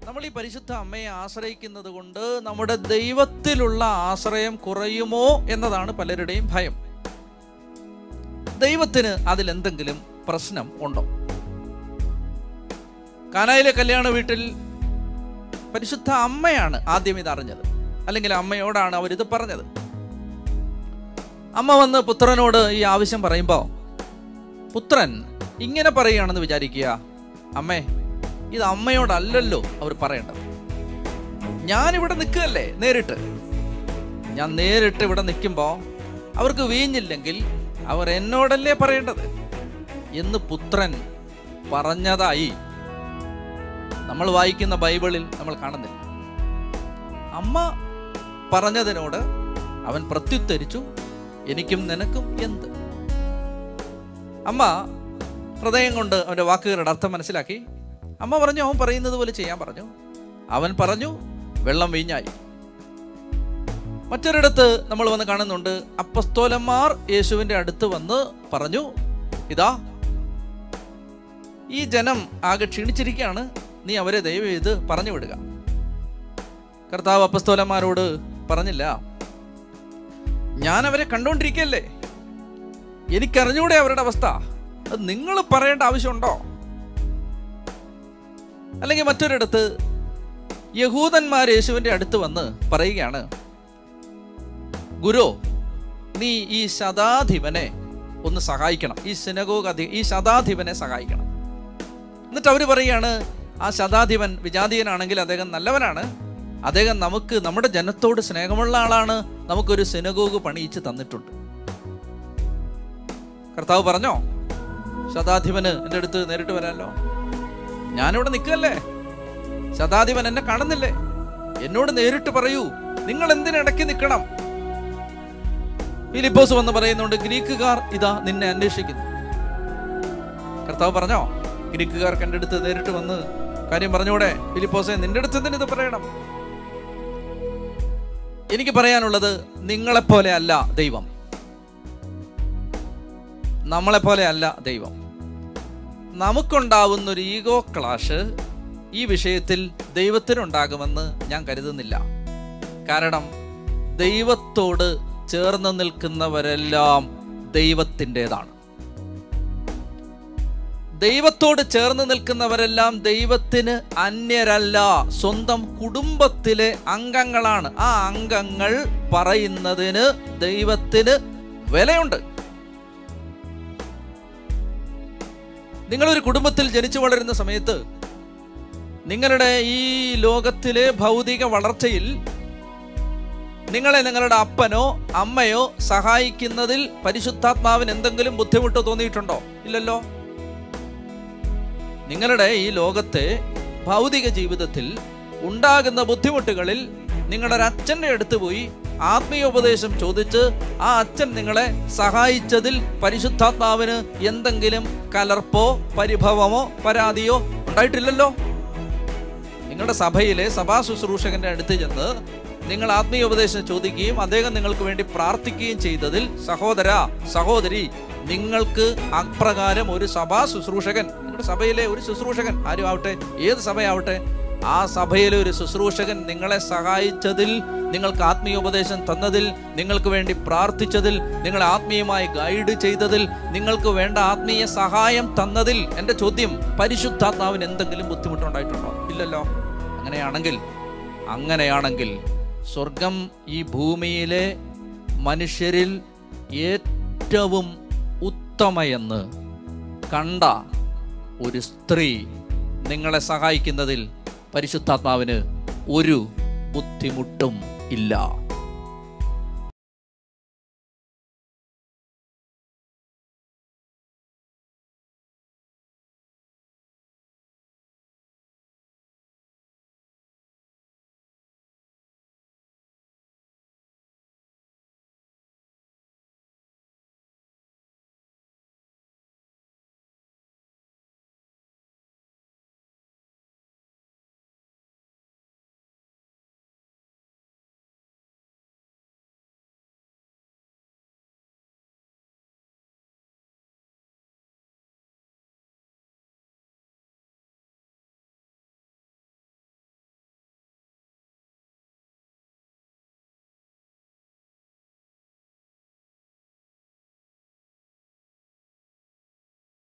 നമ്മൾ ഈ പരിശുദ്ധ അമ്മയെ ആശ്രയിക്കുന്നത് കൊണ്ട് നമ്മുടെ ദൈവത്തിലുള്ള ആശ്രയം കുറയുമോ എന്നതാണ് പലരുടെയും ഭയം ദൈവത്തിന് അതിലെന്തെങ്കിലും പ്രശ്നം ഉണ്ടോ കാനായിലെ കല്യാണ വീട്ടിൽ പരിശുദ്ധ അമ്മയാണ് ആദ്യം ഇത് അറിഞ്ഞത് അല്ലെങ്കിൽ അമ്മയോടാണ് അവരിത് പറഞ്ഞത് അമ്മ വന്ന് പുത്രനോട് ഈ ആവശ്യം പറയുമ്പോൾ പുത്രൻ ഇങ്ങനെ പറയുകയാണെന്ന് വിചാരിക്കുക അമ്മേ ഇത് അമ്മയോടല്ലല്ലോ അവർ പറയേണ്ടത് ഞാനിവിടെ നിൽക്കുകയല്ലേ നേരിട്ട് ഞാൻ നേരിട്ട് ഇവിടെ നിൽക്കുമ്പോൾ അവർക്ക് വീഞ്ഞില്ലെങ്കിൽ അവർ എന്നോടല്ലേ പറയേണ്ടത് എന്ന് പുത്രൻ പറഞ്ഞതായി നമ്മൾ വായിക്കുന്ന ബൈബിളിൽ നമ്മൾ കാണുന്നില്ല അമ്മ പറഞ്ഞതിനോട് അവൻ പ്രത്യുത്തരിച്ചു എനിക്കും നിനക്കും എന്ത് അമ്മ ഹൃദയം കൊണ്ട് അവൻ്റെ വാക്കുകളുടെ അർത്ഥം മനസ്സിലാക്കി അമ്മ പറഞ്ഞു അവൻ പറയുന്നത് പോലെ ചെയ്യാൻ പറഞ്ഞു അവൻ പറഞ്ഞു വെള്ളം വീഞ്ഞായി മറ്റൊരിടത്ത് നമ്മൾ വന്ന് കാണുന്നുണ്ട് അപ്പസ്തോലന്മാർ യേശുവിൻ്റെ അടുത്ത് വന്ന് പറഞ്ഞു ഇതാ ഈ ജനം ആകെ ക്ഷീണിച്ചിരിക്കുകയാണ് നീ അവരെ ദയവ് ചെയ്ത് പറഞ്ഞു വിടുക കർത്താവ് അപ്പസ്തോലന്മാരോട് പറഞ്ഞില്ല ഞാൻ അവരെ കണ്ടുകൊണ്ടിരിക്കല്ലേ എനിക്കറിഞ്ഞൂടെ അവരുടെ അവസ്ഥ അത് നിങ്ങൾ പറയേണ്ട ആവശ്യമുണ്ടോ അല്ലെങ്കിൽ മറ്റൊരിടത്ത് യഹൂദന്മാർ യേശുവിൻ്റെ അടുത്ത് വന്ന് പറയുകയാണ് ഗുരു നീ ഈ ശതാധിപനെ ഒന്ന് സഹായിക്കണം ഈ സിനഗോഗ് അധി ഈ ശതാധിപനെ സഹായിക്കണം എന്നിട്ട് അവർ പറയുകയാണ് ആ ശതാധിപൻ വിജാതീയനാണെങ്കിൽ അദ്ദേഹം നല്ലവനാണ് അദ്ദേഹം നമുക്ക് നമ്മുടെ ജനത്തോട് സ്നേഹമുള്ള ആളാണ് നമുക്കൊരു സിനഗോഗ് പണിയിച്ച് തന്നിട്ടുണ്ട് കർത്താവ് പറഞ്ഞോ ശതാധിപന് എൻ്റെ അടുത്ത് നേരിട്ട് വരാമല്ലോ ഞാനിവിടെ നിൽക്കല്ലേ ശതാധിപൻ എന്നെ കാണുന്നില്ലേ എന്നോട് നേരിട്ട് പറയൂ നിങ്ങൾ എന്തിനിടയ്ക്ക് നിൽക്കണം ഫിലിപ്പോസ് വന്ന് പറയുന്നുണ്ട് ഗ്രീക്കുകാർ ഇതാ നിന്നെ അന്വേഷിക്കുന്നു കർത്താവ് പറഞ്ഞോ ഗ്രീക്കുകാർക്ക് എൻ്റെ അടുത്ത് നേരിട്ട് വന്ന് കാര്യം പറഞ്ഞൂടെ ഫിലിപ്പോസെ നിന്റെ അടുത്ത് എന്തിന് ഇത് പറയണം എനിക്ക് പറയാനുള്ളത് നിങ്ങളെപ്പോലെ അല്ല ദൈവം നമ്മളെപ്പോലെ അല്ല ദൈവം നമുക്കുണ്ടാവുന്ന ഒരു ഈഗോ ക്ലാഷ് ഈ വിഷയത്തിൽ ദൈവത്തിനുണ്ടാകുമെന്ന് ഞാൻ കരുതുന്നില്ല കാരണം ദൈവത്തോട് ചേർന്ന് നിൽക്കുന്നവരെല്ലാം ദൈവത്തിൻ്റെതാണ് ദൈവത്തോട് ചേർന്ന് നിൽക്കുന്നവരെല്ലാം ദൈവത്തിന് അന്യരല്ല സ്വന്തം കുടുംബത്തിലെ അംഗങ്ങളാണ് ആ അംഗങ്ങൾ പറയുന്നതിന് ദൈവത്തിന് വിലയുണ്ട് നിങ്ങളൊരു കുടുംബത്തിൽ ജനിച്ചു വളരുന്ന സമയത്ത് നിങ്ങളുടെ ഈ ലോകത്തിലെ ഭൗതിക വളർച്ചയിൽ നിങ്ങളെ നിങ്ങളുടെ അപ്പനോ അമ്മയോ സഹായിക്കുന്നതിൽ പരിശുദ്ധാത്മാവിന് എന്തെങ്കിലും ബുദ്ധിമുട്ട് തോന്നിയിട്ടുണ്ടോ ഇല്ലല്ലോ നിങ്ങളുടെ ഈ ലോകത്തെ ഭൗതിക ജീവിതത്തിൽ ഉണ്ടാകുന്ന ബുദ്ധിമുട്ടുകളിൽ നിങ്ങളുടെ ഒരു അച്ഛൻ്റെ അടുത്ത് പോയി ആത്മീയോപദേശം ചോദിച്ച് ആ അച്ഛൻ നിങ്ങളെ സഹായിച്ചതിൽ പരിശുദ്ധാത്മാവിന് എന്തെങ്കിലും കലർപ്പോ പരിഭവമോ പരാതിയോ ഉണ്ടായിട്ടില്ലല്ലോ നിങ്ങളുടെ സഭയിലെ സഭാ ശുശ്രൂഷകന്റെ അടുത്ത് ചെന്ന് നിങ്ങൾ ആത്മീയോപദേശം ചോദിക്കുകയും അദ്ദേഹം നിങ്ങൾക്ക് വേണ്ടി പ്രാർത്ഥിക്കുകയും ചെയ്തതിൽ സഹോദര സഹോദരി നിങ്ങൾക്ക് അപ്രകാരം ഒരു സഭാ ശുശ്രൂഷകൻ നിങ്ങളുടെ സഭയിലെ ഒരു ശുശ്രൂഷകൻ ആരും ആവട്ടെ ഏത് സഭയാവട്ടെ ആ സഭയിലെ ഒരു ശുശ്രൂഷകൻ നിങ്ങളെ സഹായിച്ചതിൽ നിങ്ങൾക്ക് ആത്മീയോപദേശം തന്നതിൽ നിങ്ങൾക്ക് വേണ്ടി പ്രാർത്ഥിച്ചതിൽ നിങ്ങളെ ആത്മീയമായി ഗൈഡ് ചെയ്തതിൽ നിങ്ങൾക്ക് വേണ്ട ആത്മീയ സഹായം തന്നതിൽ എൻ്റെ ചോദ്യം പരിശുദ്ധാത്മാവിന് എന്തെങ്കിലും ബുദ്ധിമുട്ടുണ്ടായിട്ടുണ്ടോ ഇല്ലല്ലോ അങ്ങനെയാണെങ്കിൽ അങ്ങനെയാണെങ്കിൽ സ്വർഗം ഈ ഭൂമിയിലെ മനുഷ്യരിൽ ഏറ്റവും ഉത്തമയെന്ന് കണ്ട ഒരു സ്ത്രീ നിങ്ങളെ സഹായിക്കുന്നതിൽ പരിശുദ്ധാത്മാവിന് ഒരു ബുദ്ധിമുട്ടും ഇല്ല